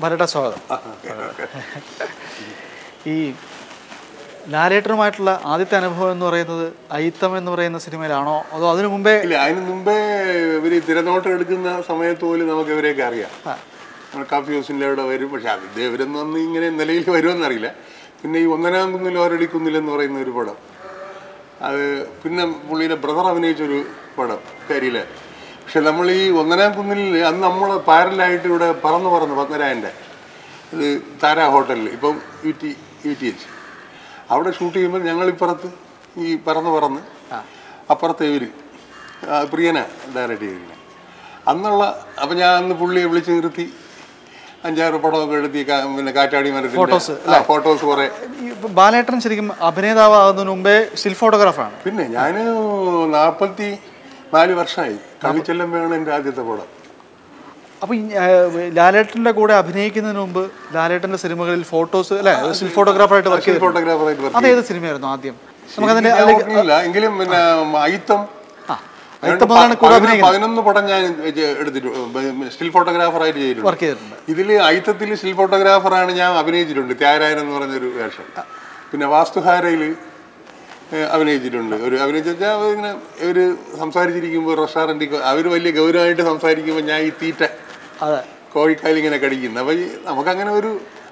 വരട്ടെ സ്വാഗതം ഈ ലാലേട്ടനുമായിട്ടുള്ള ആദ്യത്തെ അനുഭവം എന്ന് പറയുന്നത് അയിത്തം എന്ന് പറയുന്ന സിനിമയിലാണോ അതോ അതിനു മുമ്പേ ഇല്ല അതിന് മുമ്പേ ഇവര് തിരനോട്ടം എടുക്കുന്ന സമയത്ത് പോലും നമുക്ക് ഇവരെയൊക്കെ അറിയാം ആ, നമ്മൾ കാഫി ഹൗസിൻ്റെ അവിടെ വരും പക്ഷെ അത് ഇവരൊന്നും അന്ന് ഇങ്ങനെ നിലയിൽ വരുമെന്നറിയില്ല പിന്നെ ഈ ഒന്നനാം കുന്നിൽ ഓരടി കുന്നിലെന്ന് പറയുന്ന ഒരു പടം അത് പിന്നെ പുള്ളിയുടെ ബ്രദർ അഭിനയിച്ചൊരു പടം കരിയില് പക്ഷെ നമ്മൾ ഈ ഒന്നനാം കുന്നിൽ അന്ന് നമ്മൾ പാരലായിട്ട് ഇവിടെ പറന്ന് പറന്ന് പത്മരായൻ്റെ ഇത് താര ഹോട്ടലിൽ ഇപ്പം U T U T H അവിടെ ഷൂട്ട് ചെയ്യുമ്പോൾ ഞങ്ങൾ ഇപ്പുറത്ത് ഈ പറന്ന് പറന്ന് അപ്പുറത്തെ ഇവർ പ്രിയന ഡയറക്റ്റ് ചെയ്തിരുന്നത് അന്നുള്ള അപ്പം ഞാൻ അന്ന് പുള്ളിയെ വിളിച്ച് നിർത്തി അഞ്ചാറ് പടമൊക്കെ എടുത്തി കാ- പിന്നെ കാറ്റാടി Photos, മരത്തിൻ്റെ ഫോട്ടോസ് കുറേ ഈ ബാലേട്ടൻ ശരിക്കും അഭിനേതാവാകുന്നതിന് മുമ്പേ സ്റ്റിൽ ഫോട്ടോഗ്രാഫാണ് പിന്നെ ഞാൻ നാൽപ്പത്തി നാല് വർഷമായി കള്ളിച്ചെല്ലമ്മയാണ് എൻ്റെ ആദ്യത്തെ പടം അപ്പൊ ഈ, ആ, ലാലേട്ടന്റെ കൂടെ അഭിനയിക്കുന്നതിന് മുമ്പ് ലാലേട്ടന്റെ സിനിമകളിൽ ഫോട്ടോസ് അല്ലെ സ്റ്റിൽ ഫോട്ടോഗ്രാഫറായിട്ട് വർക്ക് ചെയ്തു ഫോട്ടോഗ്രാഫറായിട്ട് വർക്ക് അതേത് സിനിമയായിരുന്നു ആദ്യം നമുക്കതിന്റെ ഞാൻ ഓർക്കുന്നില്ല എങ്കിലും പിന്നെ അയിത്തം ആ അയിത്തം മുതലാണ് കൂടെ പതിനൊന്ന് പതിനൊന്ന് പടം ഞാൻ എടുത്തിട്ടുണ്ട് സ്റ്റിൽ ഫോട്ടോഗ്രാഫറായിട്ട് ചെയ്തിട്ടുണ്ട് വർക്ക് ചെയ്തിട്ടുണ്ട് ഇതില് അയിത്തത്തിൽ സ്റ്റിൽ ഫോട്ടോഗ്രാഫറാണ് ഞാൻ അഭിനയിച്ചിട്ടുണ്ട് ത്യാഗരായൻ എന്ന് പറഞ്ഞൊരു വേഷം പിന്നെ വാസ്തുഹാരയിൽ അഭിനയിച്ചിട്ടുണ്ട് ഒരു അഭിനയിച്ച വെച്ചാൽ ഇങ്ങനെ ഒരു സംസാരിച്ചിരിക്കുമ്പോൾ റെസ്റ്റോറൻറ്റിൽ അവർ വലിയ ഗൗരവമായിട്ട് സംസാരിക്കുമ്പോൾ ഞാൻ ഈ തീറ്റ അതെ കോഴിക്കാൽ ഇങ്ങനെ കടിക്കുന്നത് അപ്പം നമുക്കങ്ങനെ ഒരു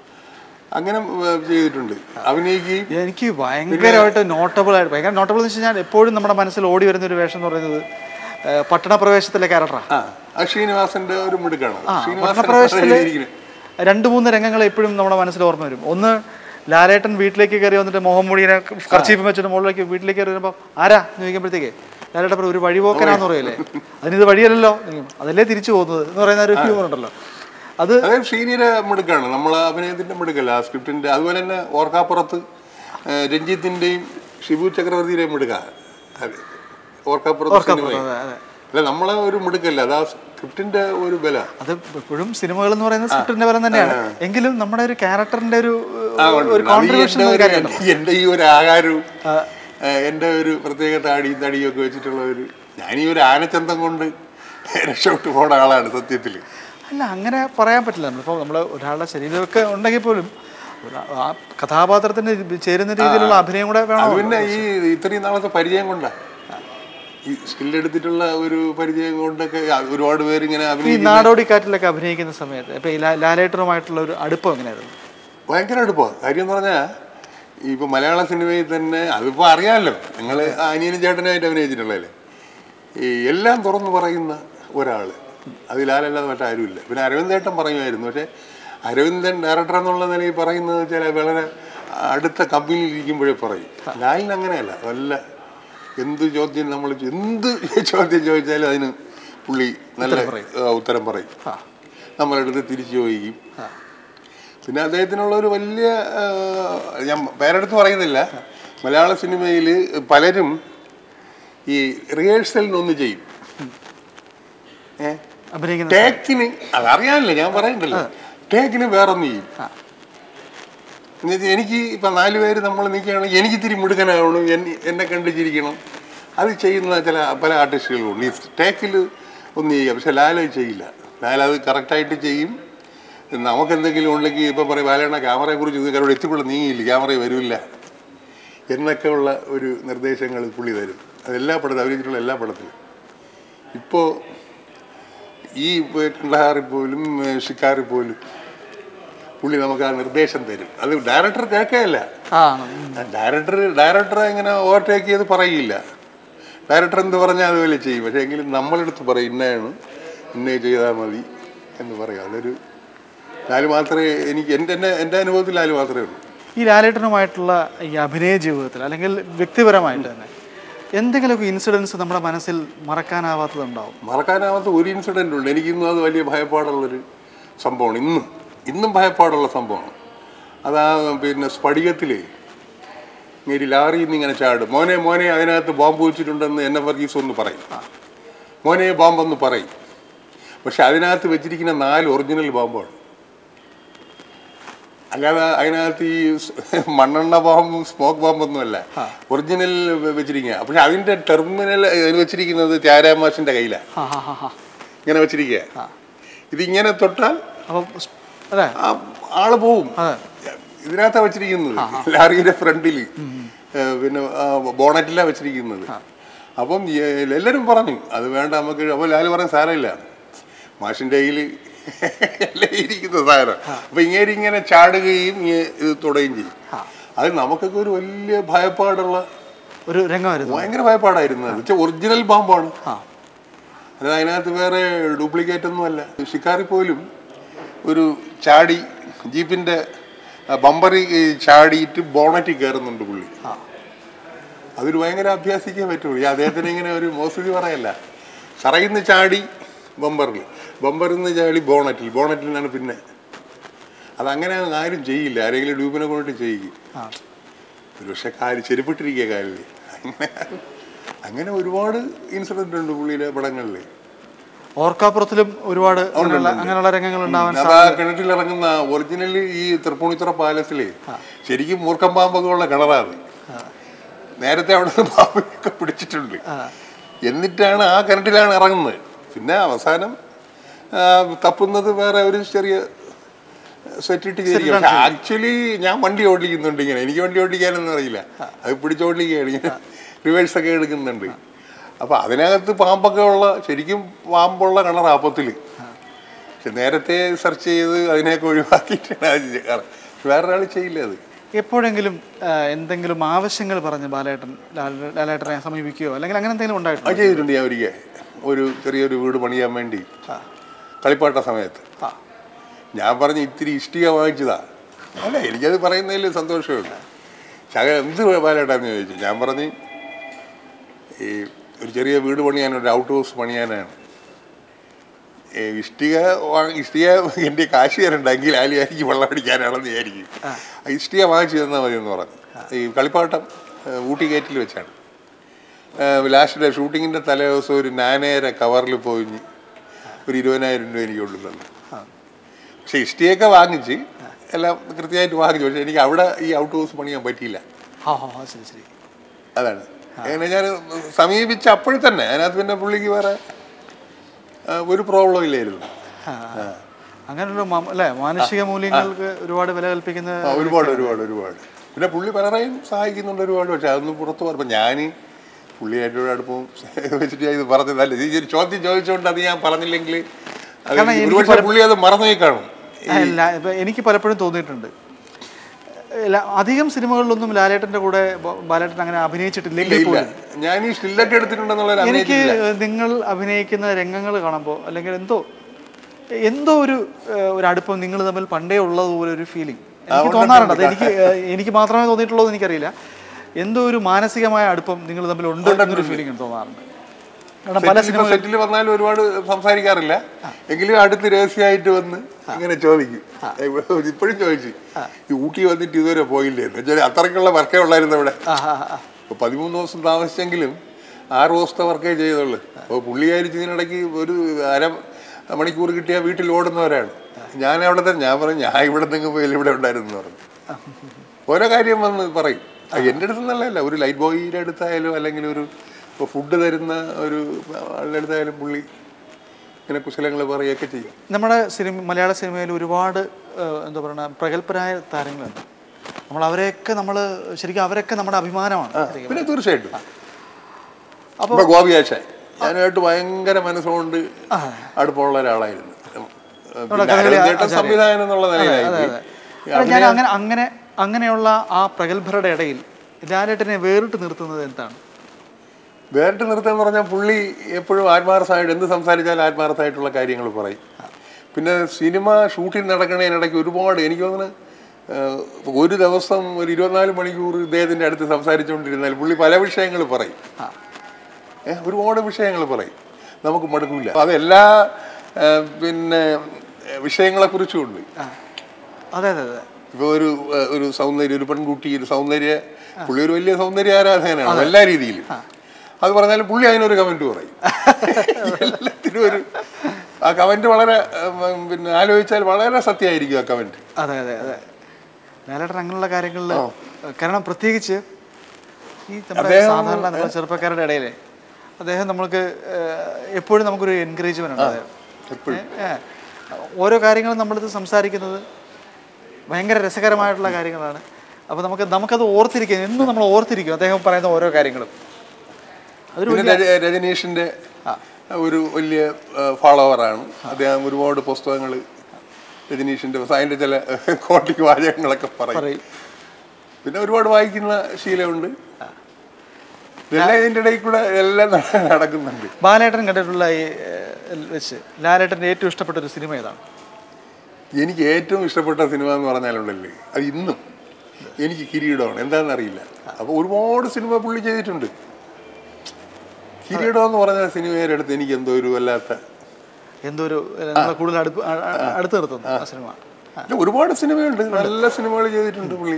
അങ്ങനെ ഏർ, ചെയ്തിട്ടുണ്ട് അഭിനയിക്കുകയും എനിക്ക് ഭയങ്കരമായിട്ട് നോട്ടബിൾ ആയിട്ട് ഭയങ്കര നോട്ടബിൾ എന്ന് വെച്ച് കഴിഞ്ഞാൽ എപ്പോഴും നമ്മുടെ മനസ്സിൽ ഓടി വരുന്ന ഒരു വേഷം എന്ന് പറയുന്നത് ആ, പട്ടണപ്രവേശത്തിലെ ക്യാരക്ടറാണ് ആ ആ ശ്രീനിവാസന്റെ ഒരു മിടുക്കാണ് ആ ശ്രീനിവാസൻ പട്ടണപ്രവേശത്തിലെ എഴുതിയിരിക്കുന്നത്. രണ്ട് മൂന്ന് രംഗങ്ങൾ എപ്പോഴും നമ്മുടെ മനസ്സിൽ ഓർമ്മ വരും ഒന്ന് ലാലേട്ടൻ വീട്ടിലേക്ക് കയറി വന്നിട്ട് മുഖംമൂടിനെ കർച്ചീപ്പം വെച്ചിട്ട് മുകളിലേക്ക് വീട്ടിലേക്ക് കയറി വരുമ്പോൾ ആരാ എന്ന് ചോദിക്കുമ്പോഴത്തേക്ക് ലാലേട്ടൻ പറയും, ഒരു വഴിപോക്കനാന്ന് പറയല്ലേ അതിനിത് വഴിയല്ലല്ലോ എന്ന് ചോദിക്കും. അതല്ലേ തിരിച്ചു പോകുന്നത് എന്ന് പറയുന്ന ഒരു ഹ്യൂമർ ഉണ്ടല്ലോ അത് അതായത് ശ്രീനിയുടെ മിടുക്കാണ് നമ്മൾ അഭിനയത്തിന്റെ മിടുക്കല്ല ആ സ്ക്രിപ്റ്റിന്റെ അതുപോലെ തന്നെ ഓർക്കാപ്പുറത്ത് ഏഹ്, രഞ്ജിത്തിന്റെയും ഷിബു ചക്രവർത്തിയുടെയും മിടുക്ക അത് ഓർക്കാപ്പുറത്ത് സിനിമ അതെ, അതെ. അല്ല നമ്മളെ ഒരു മിടുക്കല്ല അത് ആ സ്ക്രിപ്റ്റിന്റെ ഒരു ബല അത് എപ്പോഴും സിനിമകൾ എന്ന് പറയുന്നത് സ്ക്രിപ്റ്റിന്റെ ബലം തന്നെയാണ് എങ്കിലും നമ്മുടെ ഒരു ക്യാരക്ടറിന്റെ ഒരു ആ, ഉണ്ട്. ഒരു അത് ഈ കോൺട്രിബ്യൂഷൻ എൻ്റെ ഒരു- എൻ്റെ ഈ ഒരു ആകാരവും ഏഹ്, എൻ്റെ ഒരു പ്രത്യേക താടിയും തടിയും ഒക്കെ വെച്ചിട്ടുള്ള ഒരു ഞാൻ ഈ ഒരു ആനച്ചന്തം കൊണ്ട് രക്ഷപ്പെട്ടു പോണ ആളാണ് സത്യത്തിൽ അല്ല അങ്ങനെ പറയാൻ പറ്റില്ല നമ്മളിപ്പോൾ നമ്മൾ ഒരാളുടെ ശരീരമൊക്കെ ഉണ്ടെങ്കിൽ പോലും ഒരു- ആ കഥാപാത്രത്തിന് ചേരുന്ന രീതിയിലുള്ള അഭിനയം കൂടെ അത് വേണം പിന്നെ ഈ ഇത്രയും നാളത്തെ പരിചയം കൊണ്ടാ ഈ സ്കിൽ എടുത്തിട്ടുള്ള ഒരു പരിചയം കൊണ്ടൊക്കെ ഒരുപാട് പേര് ഇങ്ങനെ ഈ അഭിനയിക്കും നാടോടിക്കാറ്റിലൊക്കെ അഭിനയിക്കുന്ന സമയത്ത് ഇപ്പൊ ഈ ലാ- ലാലേട്ടനുമായിട്ടുള്ള ഒരു അടുപ്പം എങ്ങനെയായിരുന്നു ഭയങ്കര അടുപ്പമാണ് കാര്യം എന്ന് പറഞ്ഞാൽ ഇപ്പൊ മലയാള സിനിമയിൽ തന്നെ അതിപ്പോ അറിയാമല്ലോ നിങ്ങൾ അനിയനും ചേട്ടനായിട്ട് അഭിനയിച്ചിട്ടുള്ളതല്ലേ ഈ എല്ലാം തുറന്നു പറയുന്ന ഒരാള് അതിലാലല്ലാതെ മറ്റാരുമില്ല പിന്നെ അരവിന്ദേട്ടൻ പറയുമായിരുന്നു പക്ഷെ അരവിന്ദൻ ഡയറക്ടർ എന്നുള്ള നിലയിൽ പറയുന്നത് വെച്ചാൽ വളരെ അടുത്ത കമ്പനിയിൽ ഇരിക്കുമ്പോഴേ പറയും ലാലിന് അങ്ങനെയല്ല വല്ല എന്ത് ചോദ്യം നമ്മൾ എന്ത് ചോദ്യം ചോദിച്ചാലും അതിന് പുള്ളി നല്ല ആ, ഉത്തരം പറയും ആ. നമ്മളെടുത്ത് തിരിച്ചു ചോദിക്കും പിന്നെ അദ്ദേഹത്തിനുള്ള ഒരു വലിയ ആ, ഞാൻ പേരെടുത്ത് പറയുന്നില്ല മലയാള സിനിമയിൽ പലരും ഈ റിഹേഴ്സലിനൊന്ന് ചെയ്യും ഏ അഭിനയിക്കുന്ന ടേക്കിന് അതറിയാമല്ലോ ഞാൻ പറയണ്ടല്ലോ ടേക്കിന് വേറൊന്ന് ചെയ്യും എന്നുവെച്ചാൽ എനിക്ക് ഇപ്പം നാല് പേര് നമ്മൾ നിൽക്കുകയാണെങ്കിൽ എനിക്ക് ഇത്തിരി മിടുക്കനാവണം എന്നെ എന്നെ കണ്ട് ചിരിക്കണം അത് ചെയ്യുന്ന ചില പല ആർട്ടിസ്റ്റുകളുണ്ട് ഈ ടേക്കിൽ ഒന്നും ചെയ്യുക പക്ഷെ ലാൽ അത് ചെയ്യില്ല ലാൽ അത് കറക്റ്റായിട്ട് ചെയ്യും നമുക്ക് എന്തെങ്കിലും ഉണ്ടെങ്കിൽ ഇപ്പം പറയും ബാലേണ ക്യാമറയെ കുറിച്ച് നിങ്ങൾക്കവിടെ എത്തിക്കൂടെ നീങ്ങിയില്ല ക്യാമറ വരില്ല എന്നൊക്കെ ഉള്ള ഒരു നിർദ്ദേശങ്ങൾ പുള്ളി തരും അത് എല്ലാ പടത്തിലും അഭിനയിച്ചിട്ടുള്ള എല്ലാ പടത്തിലും ഇപ്പോൾ ഈ കണ്ടഹാറിൽ പോലും ഏഹ്, ഷിക്കാറിൽ പോലും പുള്ളി നമുക്ക് ആ നിർദ്ദേശം തരും അത് ഡയറക്ടർ കേൾക്കുകയല്ല ആ ഡയറക്ടർ ഡയറക്ടറെ ഇങ്ങനെ ഓവർടേക്ക് ചെയ്ത് പറയില്ല ഡയറക്ടർ എന്ത് പറഞ്ഞാൽ അതുപോലെ ചെയ്യും പക്ഷേ എങ്കിലും നമ്മളെടുത്ത് പറയും ഇന്നയാണ് ഇന്നേ ചെയ്താൽ മതി എന്ന് പറയും അതൊരു ലാല് മാത്രമേ എനിക്ക് എൻ്റെ എൻ്റെ എൻ്റെ അനുഭവത്തിൽ ലാല് മാത്രമേ ഉള്ളൂ ഈ ലാലേട്ടനുമായിട്ടുള്ള ഈ അഭിനയ ജീവിതത്തിൽ അല്ലെങ്കിൽ വ്യക്തിപരമായിട്ട് തന്നെ എന്തെങ്കിലുമൊക്കെ ഇൻസിഡൻസ് നമ്മുടെ മനസ്സിൽ മറക്കാനാവാത്തതുണ്ടാവും മറക്കാനാവാത്ത ഒരു ഇൻസിഡൻ്റ് ഉണ്ട് എനിക്കിന്നും അത് വലിയ ഭയപ്പാടുള്ളൊരു സംഭവമാണ് ഇന്നും ഇന്നും ഭയപ്പാടുള്ള സംഭവമാണ് അതാ പിന്നെ സ്ഫടികത്തിലേ ഇങ്ങനെ ലാറിയിൽ നിന്ന് ഇങ്ങനെ ചാടും മോനെ മോനെ അതിനകത്ത് ബോംബ് വെച്ചിട്ടുണ്ടെന്ന് എന്നെ വർഗീസ് ഒന്ന് പറയും മോനെ ബോംബെന്ന് പറയും പക്ഷെ അതിനകത്ത് വെച്ചിരിക്കുന്ന നാല് ഒറിജിനൽ ബോംബാണ് അല്ലാതെ അതിനകത്ത് ഈ സ് മണ്ണെണ്ണ ബോംബും സ്മോക്ക് ബോംബൊന്നുമല്ല ഒറിജിനൽ വെച്ചിരിക്കുക പക്ഷെ അതിന്റെ ടെർമിനൽ വെച്ചിരിക്കുന്നത് ത്യാരാമാഷിന്റെ കയ്യിലാണ് ആ ഹാ ഹാ ഹാ ഇങ്ങനെ വെച്ചിരിക്കുക ഇതിങ്ങനെ തൊട്ടാൽ അപ്പം അതെ ആ ആള് പോവും അതെ ഇതിനകത്താ വെച്ചിരിക്കുന്നത് ലാറിയുടെ ഫ്രണ്ടില് പിന്നെ ബോണറ്റിലാ വെച്ചിരിക്കുന്നത് അപ്പം എ- എല്ലാവരും പറഞ്ഞു അത് വേണ്ട നമുക്ക് അപ്പോൾ ലാല് പറഞ്ഞ സാരമില്ല മാഷിൻ്റെ കയ്യിൽ എല്ലാം ഇരിക്കുന്ന സാധനം അപ്പൊ ഇങ്ങനെ ഇങ്ങനെ ചാടുകയും ഇങ്ങ- ഇത് തുടയുകയും ചെയ്യും അത് നമുക്കൊക്കെ ഒരു വലിയ ഭയപ്പാടുള്ള ഒരു രംഗമായിരുന്നു ഭയങ്കര ഭയപ്പാടായിരുന്നു അത് വെച്ചാൽ ഒറിജിനൽ പാമ്പാണ് ആ അതായത് അതിനകത്ത് വേറെ ഡ്യൂപ്ലിക്കേറ്റ് ഒന്നുമല്ല ഷിക്കാറി പോലും ഒരു ചാടി ജീപ്പിന്റെ ബമ്പറി ചാടിയിട്ട് ബോണറ്റിൽ കയറുന്നുണ്ട് പുള്ളി അതൊരു ഭയങ്കര അഭ്യാസിക്കാൻ പറ്റുള്ളൂ ഈ അദ്ദേഹത്തിന് ഇങ്ങനെ ഒരു മോശടി പറയല്ല തറയിൽ നിന്ന് ചാടി ബമ്പറിൽ ബമ്പറിൽ നിന്ന് ചാടി ബോണറ്റിൽ ബോണറ്റിൽ നിന്നാണ് പിന്നെ അതങ്ങനെ ആരും ചെയ്യില്ല ആരെങ്കിലും ഡ്യൂബിനെ കൊണ്ടിട്ട് ചെയ്യിക്കും ആ ഒരു പക്ഷെ കാല് ചെരുപ്പിട്ടിരിക്കുക കാലിൽ അങ്ങനെ അങ്ങനെ ഒരുപാട് ഇൻസിഡന്റ് ഉണ്ട് പുള്ളിയുടെ പടങ്ങളിൽ ഓർക്കാപ്പുറത്തിലും ഒരുപാട് അങ്ങനെയുള്ള അങ്ങനെയുള്ള രംഗങ്ങൾ ഉണ്ടാവാൻ അതാ കിണറ്റിലിറങ്ങുന്ന ഒറിജിനൽ ഈ തൃപ്പൂണിത്തുറ പാലസിലെ ശരിക്കും മൂർക്കം പാമ്പൊക്കെ ഉള്ള കിണറാണ് നേരത്തെ അവിടെ നിന്ന് പാമ്പിനൊക്കെ പിടിച്ചിട്ടുണ്ട് എന്നിട്ടാണ് ആ കിണറ്റിലാണ് ഇറങ്ങുന്നത് പിന്നെ അവസാനം ആ, തപ്പുന്നത് വേറെ ഒരു ചെറിയ സെറ്റിട്ട് ചെയ്തിരിക്കും പക്ഷെ ആക്ച്വലി ഞാൻ വണ്ടി ഓടിക്കുന്നുണ്ട് ഇങ്ങനെ എനിക്ക് വണ്ടി ഓടിക്കാനൊന്നും അറിയില്ല അത് പിടിച്ചോടിക്കുകയാണ് ഇങ്ങനെ റിവേഴ്സ് ഒക്കെ എടുക്കുന്നുണ്ട് അപ്പൊ അതിനകത്ത് പാമ്പൊക്കെ ഉള്ള ശരിക്കും പാമ്പുള്ള കിണർ അപ്പത്തില് പക്ഷെ നേരത്തെ സെർച്ച് ചെയ്ത് അതിനെയൊക്കെ ഒഴിവാക്കിയിട്ടാണ് അത് ചെയ്യാറ് വേറൊരാൾ ചെയ്യില്ല അത് എപ്പോഴെങ്കിലും ആ, എന്തെങ്കിലും ആവശ്യങ്ങൾ പറഞ്ഞ് ബാലേട്ടൻ ലാല- ലാലേട്ടനെ സമീപിക്കുകയോ അല്ലെങ്കിൽ അങ്ങനെ എന്തെങ്കിലും അത് ഉണ്ടായിട്ടുണ്ടോ ചെയ്തിട്ടുണ്ട് ഞാൻ ഒരിക്കൽ ഒരു ചെറിയൊരു വീട് പണിയാൻ വേണ്ടി കളിപ്പാട്ട സമയത്ത് ആ ഞാൻ പറഞ്ഞ് ഇത്തിരി ഇഷ്ടിക വാങ്ങിച്ചതാ അല്ല എനിക്കത് പറയുന്നതിൽ സന്തോഷമുണ്ട് ശക എന്ത് പാലേട്ടാന്ന് ചോദിച്ചു ഞാൻ പറഞ്ഞ് ഈ ഒരു ചെറിയ വീട് പണിയാൻ ഒരു ഔട്ട് ഹൗസ് പണിയാനാണ് ഈ ഇഷ്ടിക വാങ്ങി ഇഷ്ടിക എൻ്റെ കാശ് തരണ്ടെങ്കിൽ ആലിയായിരിക്കും വെള്ളം അടിക്കാനാണെന്ന് വിചാരിക്കും ആ ഇഷ്ടിക വാങ്ങിച്ചു തന്നാൽ മതി എന്ന് പറഞ്ഞു ഈ കളിപ്പാട്ടം ഏ, ഊട്ടി ഗേറ്റിൽ വെച്ചാണ് ലാസ്റ്റ് ഷൂട്ടിങ്ങിൻ്റെ തലേ ദിവസം ഒരു നാനേര കവറിൽ പോയിഞ്ഞ് ഒരു ഇരുപതിനായിരം രൂപ എനിക്ക് കൊണ്ടു തന്നു പക്ഷെ ഇഷ്ടിയൊക്കെ വാങ്ങിച്ച് എല്ലാം കൃത്യമായിട്ട് വാങ്ങിച്ചു പക്ഷെ എനിക്ക് അവിടെ ഈ ഔട്ട് ഹൗസ് പണിയാൻ പറ്റിയില്ല ആ ആ ആ, ശരി ശരി അതാണ് അങ്ങനെ ഞാൻ സമീപിച്ച അപ്പോഴും തന്നെ അതിനകത്ത് പിന്നെ പുള്ളിക്ക് വേറെ ആ, ഒരു പ്രോബ്ലം ഇല്ലായിരുന്നു ആ, ആ. അങ്ങനെയുള്ള മ- അല്ലേ മാനുഷിക മൂല്യങ്ങൾക്ക് ഒരുപാട് വില കൽപ്പിക്കുന്ന ആ, ഒരുപാട് ഒരുപാട് ഒരുപാട് പിന്നെ പുള്ളി പലരെയും സഹായിക്കുന്നുണ്ട് ഒരുപാട് പക്ഷെ അതൊന്നും പുറത്ത് പറഞ്ഞപ്പോൾ ഞാൻ പുള്ളിയായിട്ടൊരു അടുപ്പവും വെച്ചിട്ട് ഞാൻ ഇത് പറഞ്ഞതല്ല ഈ ഒരു ചോദ്യം ചോദിച്ചുകൊണ്ട് അത് ഞാൻ പറഞ്ഞില്ലെങ്കിൽ അത് കാരണം എനിക്ക് ഒരുപക്ഷെ പുള്ളി അത് മറന്നുപോയി കാണും അല്ല ഇപ്പൊ എനിക്ക് പലപ്പോഴും തോന്നിയിട്ടുണ്ട് ല- അധികം സിനിമകളിലൊന്നും ലാലേട്ടന്റെ കൂടെ ബ- ബാലേട്ടൻ അങ്ങനെ അഭിനയിച്ചിട്ടില്ലെങ്കിൽ ഇല്ല പോലും ഞാൻ ഈ സ്റ്റില്ലൊക്കെ എടുത്തിട്ടുണ്ടെന്നുള്ള ഒരു എനിക്ക് അഭിനയിച്ചില്ല നിങ്ങൾ അഭിനയിക്കുന്ന രംഗങ്ങൾ കാണുമ്പോൾ അല്ലെങ്കിൽ എന്തോ എന്തോ ഒരു ഏഹ്, ഒരു അടുപ്പം നിങ്ങൾ തമ്മിൽ പണ്ടേ ഉള്ളതുപോലെ ഒരു ഫീലിംഗ് എനിക്ക് തോന്നാറുണ്ട് അത് എനിക്ക് ഏഹ്, എനിക്ക് മാത്രമേ തോന്നിയിട്ടുള്ളൂ എന്ന് എനിക്കറിയില്ല എന്തോ ഒരു മാനസികമായ അടുപ്പം നിങ്ങൾ തമ്മിൽ ഉണ്ട് എന്നൊരു ഫീലിംഗ് തോന്നാറുണ്ട് കാരണം പല സെറ്റിൽ ഇപ്പൊ സെറ്റിൽ വന്നാലും ഒരുപാട് സംസാരിക്കാറില്ല എങ്കിലും അടുത്ത് രഹസ്യമായിട്ട് വന്ന് ഇങ്ങനെ ചോദിക്കും ഇപ്പോഴും ചോദിച്ചു ഈ ഊട്ടി വന്നിട്ട് ഇതുവരെ പോയില്ലേ എന്ന് വെച്ചാൽ അത്രയ്ക്കുള്ള വർക്കേ ഉള്ളായിരുന്നു ഇവിടെ ആ ആ ആ ഇപ്പൊ പതിമൂന്ന് ദിവസം താമസിച്ചെങ്കിലും ആറ് ദിവസത്തെ വർക്കേ ചെയ്തുള്ളൂ അപ്പോൾ പുള്ളിയായിരിക്കും ഇതിനിടയ്ക്ക് ഒരു അര മണിക്കൂർ കിട്ടിയാൽ വീട്ടിൽ ഓടുന്നവരാണ് ഞാൻ അവിടെ തന്നെ ഞാൻ പറഞ്ഞു ഞാൻ ഇവിടെ നിന്ന് പോയി ഇവിടെ ഉണ്ടായിരുന്നു എന്ന് പറഞ്ഞു ഓരോ കാര്യം വന്ന് പറയും അത് എൻ്റെ അടുത്ത് നല്ലതല്ല ഒരു ലൈറ്റ് ബോയിയുടെ അടുത്തായാലും അല്ലെങ്കിൽ ഒരു ഫുഡ് തരുന്ന ഒരു ആളുടെ അടുത്തായാലും പുള്ളി ഇങ്ങനെ കുശലങ്ങൾ പറയുകയൊക്കെ ചെയ്യും നമ്മുടെ സിനിമ മലയാള സിനിമയിൽ ഒരുപാട് ഏഹ്, എന്താ പറയുക പ്രഗത്ഭരായ താരങ്ങളുണ്ട് നമ്മൾ അവരെയൊക്കെ നമ്മൾ ശരിക്കും അവരൊക്കെ നമ്മുടെ അഭിമാനമാണ് ശരിക്കും. പിന്നെ തീർച്ചയായിട്ടും അപ്പൊ- ഇപ്പൊ ഗോപിയാശാൻ ഞാനായിട്ട് ഭയങ്കര മനസ്സുകൊണ്ട് അടുപ്പമുള്ള ഒരാളായിരുന്നു പിന്നെ അരവിന്ദേട്ടൻ സംവിധാനം എന്നുള്ള നിലയിലായി അല്ല, ഞാൻ അങ്ങനെ അങ്ങനെ അങ്ങനെയുള്ള ആ പ്രഗത്ഭരുടെ ഇടയിൽ ലാലേട്ടനെ വേറിട്ട് നിർത്തുന്നത് എന്താണ് വേറിട്ട് നിർത്തുക എന്ന് പറഞ്ഞാൽ പുള്ളി എപ്പോഴും ആത്മാർത്ഥമായിട്ട് എന്ത് സംസാരിച്ചാലും ആത്മാർത്ഥമായിട്ടുള്ള കാര്യങ്ങൾ പറയും പിന്നെ സിനിമ ഷൂട്ടിംഗ് നടക്കുന്നതിനിടയ്ക്ക് ഒരുപാട് എനിക്ക് തോന്നുന്നു ഏഹ്, ഒരു ദിവസം ഒരു ഇരുപത്തിനാല് മണിക്കൂർ ഇദ്ദേഹത്തിൻ്റെ അടുത്ത് സംസാരിച്ചുകൊണ്ടിരുന്നാൽ പുള്ളി പല വിഷയങ്ങൾ പറയും ഏഹ്, ഒരുപാട് വിഷയങ്ങൾ പറയും നമുക്ക് മടുക്കില്ല അതെല്ലാ ഏഹ്, പിന്നെ വിഷയങ്ങളെ കുറിച്ചുമുണ്ട് ആ. അതെ അതെ അതെ ഇപ്പൊ ഒരു ഏഹ്, ഒരു സൗന്ദര്യം ഒരു പെൺകുട്ടി ഒരു സൗന്ദര്യ പുള്ളി ഒരു വലിയ സൗന്ദര്യ ആരാധകനാണ് എല്ലാ രീതിയിലും അത് പറഞ്ഞാലും പുള്ളി അതിനൊരു കമന്റ് പറയും എല്ലാത്തിനും ഒരു ആ കമന്റ് വളരെ ഉം, പിന്നെ ആലോചിച്ചാൽ വളരെ സത്യമായിരിക്കും ആ കമന്റ് അതെ അതെ അതെ ലാലേട്ടൻ അങ്ങനെയുള്ള കാര്യങ്ങളിൽ കാരണം പ്രത്യേകിച്ച് ഈ നമ്മുടെ അദ്ദേഹം- സാധാരണ നമ്മുടെ ചെറുപ്പക്കാരുടെ ഇടയിൽ അദ്ദേഹം നമ്മൾക്ക് ഏഹ്, എപ്പോഴും നമുക്കൊരു എൻകറേജ്മെന്റ് ഉണ്ട് അദ്ദേഹം എപ്പോഴും ഏ, ഓരോ കാര്യങ്ങളും നമ്മളിത് സംസാരിക്കുന്നത് ഭയങ്കര രസകരമായിട്ടുള്ള കാര്യങ്ങളാണ് അപ്പോൾ നമുക്ക് നമുക്കത് ഓർത്തിരിക്കും എന്നും നമ്മൾ ഓർത്തിരിക്കും അദ്ദേഹം പറയുന്ന ഓരോ കാര്യങ്ങളും അതൊരു പിന്നെ രജ- രജനീഷിന്റെ ഒരു വലിയ ഫോളോവറാണ് അദ്ദേഹം ഒരുപാട് പുസ്തകങ്ങൾ രജനീഷിന്റെ അതിന്റെ ചില കോട്ടിക്ക് വാചകങ്ങളൊക്കെ പറയും പറയും പിന്നെ ഒരുപാട് വായിക്കുന്ന ശീലമുണ്ട് ഇതെല്ലാം ഇതിന്റെ ഇടയിൽ കൂടെ എല്ലാം നട- നടക്കുന്നുണ്ട് ബാലേട്ടൻ കണ്ടിട്ടുള്ള ഈ ഏഹ്, വെച്ച് ലാലേട്ടൻ്റെ ഏറ്റവും ഇഷ്ടപ്പെട്ട ഒരു സിനിമ ഏതാണ് എനിക്ക് ഏറ്റവും ഇഷ്ടപ്പെട്ട സിനിമ എന്ന് പറഞ്ഞാലുണ്ടല്ലേ അത് ഇന്നും എനിക്ക് കിരീടമാണ് എന്താണെന്ന് അറിയില്ല അപ്പോൾ ഒരുപാട് സിനിമ പുള്ളി ചെയ്തിട്ടുണ്ട് കിരീടം എന്ന് പറഞ്ഞ സിനിമയുടെ അടുത്ത് എനിക്ക് എന്തോ ഒരു വല്ലാത്ത എന്തോ ഒരു ഏഹ്, നമ്മളെ കൂടുതൽ അടുപ്പ് അ- അ- അടുത്ത് നിർത്തുന്നു ആ സിനിമ ഇല്ല, ഒരുപാട് സിനിമയുണ്ട് നല്ല സിനിമകൾ ചെയ്തിട്ടുണ്ട് പുള്ളി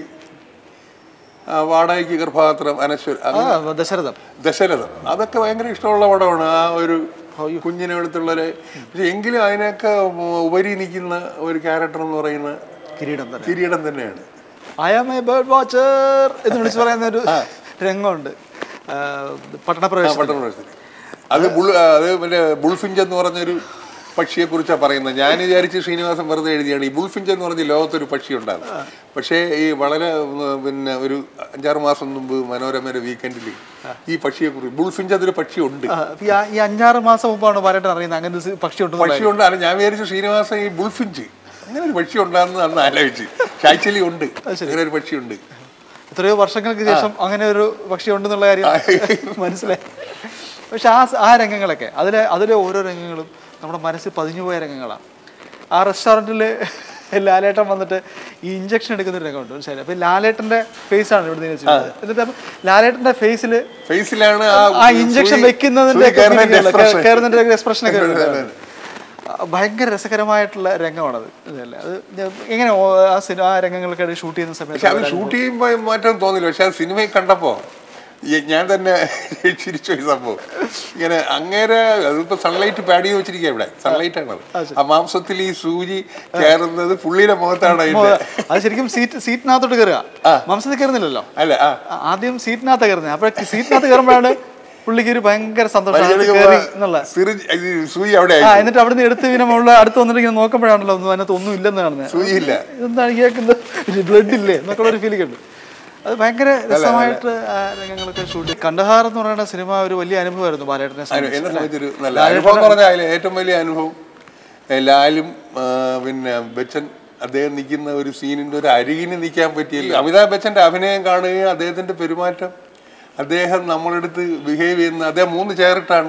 ആ, വാടകയ്ക്ക് ഗർഭപാത്രം അനശ്വർ ആ ദശരഥം ദശരഥം അതൊക്കെ ഭയങ്കര ഇഷ്ടമുള്ള പടമാണ് ആ ഒരു കുഞ്ഞിനെ എടുത്തുള്ളൊരു പക്ഷെ എങ്കിലും അതിനൊക്കെ ഉപരി നിൽക്കുന്ന ഒരു ക്യാരക്ടർ എന്ന് പറയുന്ന കിരീടം തന്നെ കിരീടം തന്നെയാണ് I am a bird watcher എന്ന് വിളിച്ച് പറയുന്ന ഒരു രംഗമുണ്ട് ആ, പട്ടണപ്രവേശം പട്ടണത്തിൽ അത് ബുൾ അത് മറ്റേ ബുൾഫിഞ്ച് എന്ന് പറഞ്ഞൊരു പക്ഷിയെ കുറിച്ചാണ് പറയുന്നത് ഞാൻ വിചാരിച്ച് ശ്രീനിവാസൻ വെറുതെ എഴുതിയാണ് ഈ ബുൾഫിഞ്ച് എന്ന് പറഞ്ഞ ലോകത്തൊരു പക്ഷി ഉണ്ടാകും പക്ഷേ ഈ വളരെ ഉം, പിന്നെ ഒരു അഞ്ചാറ് മാസം മുമ്പ് മനോരമയുടെ വീക്കെൻഡിൽ ഈ പക്ഷിയെ കുറിച്ച് ബുൾഫിഞ്ച് അതൊരു പക്ഷി ഉണ്ട് ആ, ഈ ആ- ഈ അഞ്ചാറ് മാസം മുമ്പാണ് ബാലേട്ടൻ അറിയുന്നത് അങ്ങനെ ഒരു സി- പക്ഷി ഉണ്ടെന്നുള്ള പക്ഷി ഉണ്ട് അല്ല ഞാൻ വിചാരിച്ചു ശ്രീനിവാസൻ ഈ ബുൾഫിഞ്ച് അങ്ങനെ ഒരു പക്ഷി ഉണ്ടാകുന്ന അന്ന് ആലോചിച്ച് പക്ഷെ ആക്ച്വലി ഉണ്ട് അങ്ങനെ ഒരു പക്ഷി ഉണ്ട് എത്രയോ വർഷങ്ങൾക്ക് ശേഷം അങ്ങനെ ഒരു പക്ഷി ഉണ്ടെന്നുള്ള കാര്യം മനസ്സിലായി പക്ഷെ ആ സ- ആ രംഗങ്ങളൊക്കെ അതിലെ അതിലെ ഓരോ രംഗങ്ങളും നമ്മുടെ മനസ്സിൽ പതിഞ്ഞുപോയ രംഗങ്ങളാണ് ആ റെസ്റ്റോറൻറ്റിൽ ലാലേട്ടൻ വന്നിട്ട് ഈ ഇഞ്ചക്ഷൻ എടുക്കുന്ന ഒരു രംഗമുണ്ട് മനസ്സിലായി അപ്പോൾ ലാലേട്ടൻ്റെ ഫേസാണ് ഇവിടെ നിന്ന് വെച്ചിട്ടുള്ളത് എന്നിട്ട് അപ്പം ലാലേട്ടൻ്റെ ഫേസിൽ ഫേസിലാണ് ആ ഇഞ്ചക്ഷൻ വെക്കുന്നതിന്റെ കയറുന്നതിന്റെ എക്സ്പ്രഷൻ ഒക്കെ വരുന്നത്. ആ, ഭയങ്കര രസകരമായിട്ടുള്ള രംഗമാണത് ഇതല്ലേ അത് ഞാൻ- എങ്ങനെ ഓ- ആ സിനിമ ആ രംഗങ്ങളൊക്കെ ഷൂട്ട് ചെയ്യുന്ന പക്ഷെ അത് സമയത്ത് ഷൂട്ട് ചെയ്യുമ്പോൾ മാറ്റം തോന്നില്ല പക്ഷെ അത് സിനിമയിൽ കണ്ടപ്പോ ഈ ഞാൻ തന്നെ ചിരിച്ചു പോയി സംഭവം ഇങ്ങനെ അങ്ങേരെ അതിപ്പോ സൺലൈറ്റ് പാഡ് ചെയ്ത് വെച്ചിരിക്കുക ഇവിടെ സൺലൈറ്റ് ആണ് അത്. ആ മാംസത്തിൽ ഈ സൂചി കയറുന്നത് പുള്ളിയുടെ മുഖത്താണ് അതിന്റെ അത് ശരിക്കും സീറ്റ് സീറ്റിനകത്തോട്ട് കയറുക മാംസത്തിൽ കയറുന്നില്ലല്ലോ അല്ല ആ ആ, ആദ്യം സീറ്റിനകത്ത് കയറുന്നത് അപ്പൊ സീറ്റിനകത്ത് കയറുമ്പോഴാണ് പുള്ളിക്ക് ഒരു ഭയങ്കര സന്തോഷം അത് വലിച്ചെടുക്കുമ്പോ കയറി എന്നുള്ള സിറിഞ്ച് ഇത് സൂചി അവിടെ ആ ആയി എന്നിട്ട് അവിടുന്ന് എടുത്ത് പിന്നെ മുകളിൽ അടുത്ത് വന്നിട്ട് ഇങ്ങനെ നോക്കുമ്പോഴാണല്ലോ ഒന്നും അതിനകത്ത് ഒന്നും ഇല്ലെന്ന് കാണുന്നത് സൂചിയില്ല ഇതെന്താണ് കേൾക്കുന്നത് ബ്ലഡ് ഇല്ലേ എന്നൊക്കെ ഒരു ഫീലിംഗ് ഉണ്ട് അത് ഭയങ്കര രസമായിട്ട് ആ രംഗങ്ങളൊക്കെ ഷൂട്ട് ചെയ്തു കണ്ടഹാർ എന്ന് പറയുന്ന സിനിമ ഒരു വലിയ അനുഭവമായിരുന്നു ബാലേട്ടനെ അനു- സംബന്ധിച്ച് എന്നെ സംബന്ധിച്ചൊരു നല്ല അനുഭവം എന്ന് പറഞ്ഞാൽ അതിൽ ഏറ്റവും വലിയ അനുഭവം ഏ, ലാലും ആ, പിന്നെ ബച്ചൻ അദ്ദേഹം നിൽക്കുന്ന ഒരു സീനിന്റെ ഒരു അരികിന് നിൽക്കാൻ പറ്റിയില്ല അമിതാഭ് ബച്ചന്റെ അഭിനയം കാണുകയും അദ്ദേഹത്തിന്റെ പെരുമാറ്റം അദ്ദേഹം നമ്മളെടുത്ത് ബിഹേവ് ചെയ്യുന്ന അദ്ദേഹം മൂന്ന് ചെയറിട്ടാണ്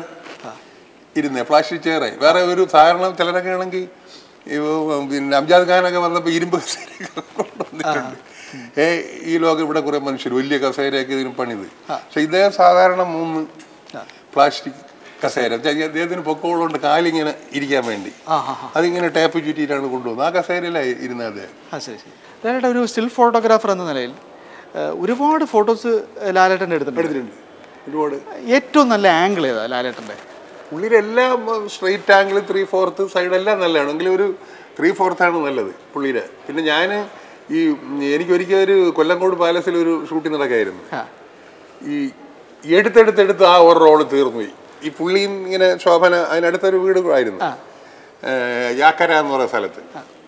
ഇരുന്നത് പ്ലാസ്റ്റിക് ചെയറെ വേറെ ഒരു സാധാരണ ചിലരൊക്കെ ആണെങ്കിൽ ഈ, പിന്നെ അംജാദ് ഖാനൊക്കെ വന്നപ്പോൾ ഇരുമ്പ് കസേരയൊക്കെ കൊണ്ടുവന്നിട്ടുണ്ട് ഏ ഈ ലോകം ഇവിടെ കുറെ മനുഷ്യർ വലിയ കസേരയൊക്കെ ഇതിന് പണിത് പക്ഷെ ഇദ്ദേഹം സാധാരണ മൂന്ന് പ്ലാസ്റ്റിക് കസേര ചെ- അദ്ദേഹത്തിന് പൊക്കമുള്ളതുകൊണ്ട് കാലിങ്ങനെ ഇരിക്കാൻ വേണ്ടി ആ ആ ആ. അതിങ്ങനെ ടേപ്പ് ചുറ്റിയിട്ടാണ് കൊണ്ടുവന്നത് ആ കസേരയിലായി ഇരുന്നത് അദ്ദേഹം ആ ശരി ശരി ലാലേട്ടൻ ഒരു സ്റ്റിൽ ഫോട്ടോഗ്രാഫർ എന്ന നിലയിൽ ഏഹ്, ഒരുപാട് ഫോട്ടോസ് ലാലേട്ടൻ്റെ എടുത്തിട്ടുണ്ട് എടുത്തിട്ടുണ്ട് ഒരുപാട് ഏറ്റവും നല്ല ആംഗിൾ ഏതാ ലാലേട്ടൻ്റെ പുള്ളിയുടെ എല്ലാം straight angle three fourth side എല്ലാം നല്ലതാണ് എങ്കിലും ഒരു ത്രീ ഫോർത്താണ് നല്ലത് പുള്ളിയുടെ പിന്നെ ഞാൻ ഈ എനിക്കൊരിക്കൽ ഒരു കൊല്ലങ്കോട് പാലസിൽ ഒരു ഷൂട്ടിംഗ് നടക്കായിരുന്നു ആ ഈ എടുത്തെടുത്തെടുത്ത് ആ ഒരു റോള് തീർന്നു പോയി ഈ പുള്ളിയും ഇങ്ങനെ ശോഭന അതിനടുത്തൊരു വീട് ആയിരുന്നു ഏഹ് യാക്കര എന്ന് പറയുന്ന സ്ഥലത്ത്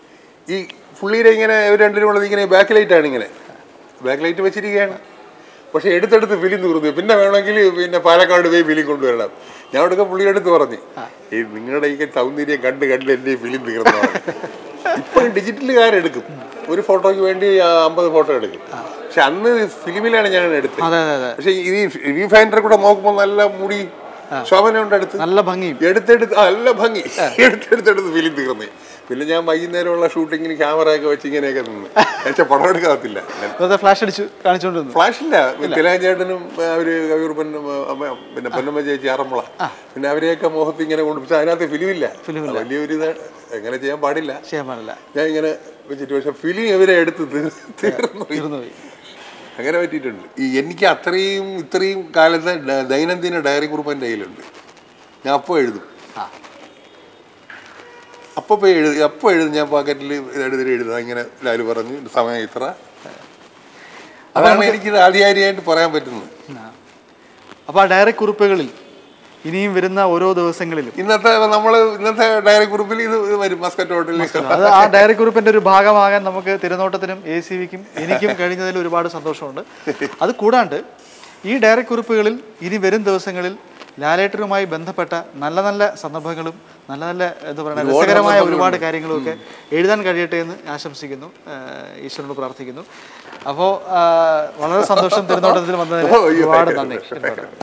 ഈ പുള്ളിയുടെ ഇങ്ങനെ ഇവർ രണ്ടിനും കൂടെ ഇങ്ങനെ ബാക്ക് ലൈറ്റാണ് ഇങ്ങനെ ബാക്ക് ലൈറ്റ് വെച്ചിരിക്കുകയാണ് പക്ഷെ എടുത്തെടുത്ത് ഫിലിം തീർന്നു പിന്നെ വേണമെങ്കിൽ പിന്നെ പാലക്കാട് പോയി ഫിലിം കൊണ്ടുവരണം ഞാൻ അവിടെ പുള്ളിയുടെ അടുത്ത് പറഞ്ഞു ഈ നിങ്ങളുടെ ഈ സൗന്ദര്യം കണ്ട് കണ്ട് എൻ്റെ ഈ ഫിലിം തീർന്നു ഇപ്പോഴും ഡിജിറ്റലുകാരെടുക്കും ഒരു ഫോട്ടോയ്ക്ക് വേണ്ടി ആ, അമ്പത് ഫോട്ടോ എടുക്കും പക്ഷെ അന്ന് ഫിലിമിലാണ് ഞാൻ എടുത്തത് അതെ അതെ അതെ പക്ഷെ ഈ വ്യൂ ഫൈൻഡർ കൂടെ നോക്കുമ്പോൾ നല്ല മുടി ശോഭനയുണ്ട് അടുത്ത് നല്ല ഭംഗിയും എടുത്തെടുത്ത് ആ, നല്ല ഭംഗി എടുത്തെടുത്തെടുത്ത് ഫിലിം തീർന്നേ പിന്നെ ഞാൻ വൈകുന്നേരമുള്ള ഷൂട്ടിങ്ങിന് ക്യാമറ ഒക്കെ വെച്ച് ഇങ്ങനെയൊക്കെ നിന്ന് എന്നുവെച്ചാൽ പടം എടുക്കാത്തില്ല വെറുതെ ഫ്ലാഷ് അടിച്ച് കാണിച്ചുകൊണ്ട് വന്നു ഫ്ലാഷ് ഇല്ല തിലാചേട്ടനും അവര് കവിയൂർ പൊന്ന അമ്മ പിന്നെ പൊന്നമ്മ ചേച്ചി ആറന്മുള പിന്നെ അവരെയൊക്കെ മുഖത്ത് ഇങ്ങനെ കൊണ്ട് പക്ഷെ അതിനകത്ത് ഫിലിമില്ല വലിയൊരു ഇത് എങ്ങനെ ചെയ്യാൻ പാടില്ല ചെയ്യാൻ പാടില്ല ഞാൻ ഇങ്ങനെ വെച്ചിട്ട് പക്ഷെ ഫിലിം ഇവരെ എടുത്ത് തീർ- തീർന്നു പോയി. തീർന്നു പോയി അങ്ങനെ പറ്റിയിട്ടുണ്ട് ഈ എനിക്ക് അത്രയും ഇത്രയും കാലത്തെ ഡ- ദൈനംദിന ഡയറി കുറിപ്പ് എൻ്റെ കയ്യിലുണ്ട് ഞാൻ അപ്പോൾ എഴുതും ആ അപ്പോൾ പോയി എഴുതി അപ്പോൾ എഴുതും ഞാൻ പാക്കറ്റിൽ എഴുതി എഴുതുക ഇങ്ങനെ ലാലു പറഞ്ഞു സമയം ഇത്ര അതാണ് എനിക്കിത് ആധികാരികമായിട്ട് പറയാൻ പറ്റുന്നത് അപ്പോൾ ആ ഡയറി കുറിപ്പുകളിൽ ഇനിയും വരുന്ന ഓരോ ദിവസങ്ങളിലും ഇന്നത്തെ നമ്മൾ ഇന്നത്തെ ഡയറി ഗ്രൂപ്പിൽ ഇത് ഇത് വരും മസ്കറ്റ് ഹോട്ടലിൽ അത് ആ ഡയറി കുറിപ്പിന്റെ ഒരു ഭാഗമാകാൻ നമുക്ക് തിരുനോട്ടത്തിനും എ സി വിക്കും എനിക്കും കഴിഞ്ഞതിൽ ഒരുപാട് സന്തോഷമുണ്ട് അത് കൂടാണ്ട് ഈ ഡയറി കുറിപ്പുകളിൽ ഇനി വരും ദിവസങ്ങളിൽ ലാലേട്ടനുമായി ബന്ധപ്പെട്ട നല്ല നല്ല സന്ദർഭങ്ങളും നല്ല നല്ല എന്താ പറയുക രസകരമായ ഒരുപാട് കാര്യങ്ങളും ഒക്കെ എഴുതാൻ കഴിയട്ടെ എന്ന് ആശംസിക്കുന്നു ആഹ് ഈശ്വരനോട് പ്രാർത്ഥിക്കുന്നു അപ്പോൾ വളരെ സന്തോഷം തിരുനോട്ടത്തിൽ വന്നതിന് ഓ, അയ്യോ, ഒരുപാട് നന്ദി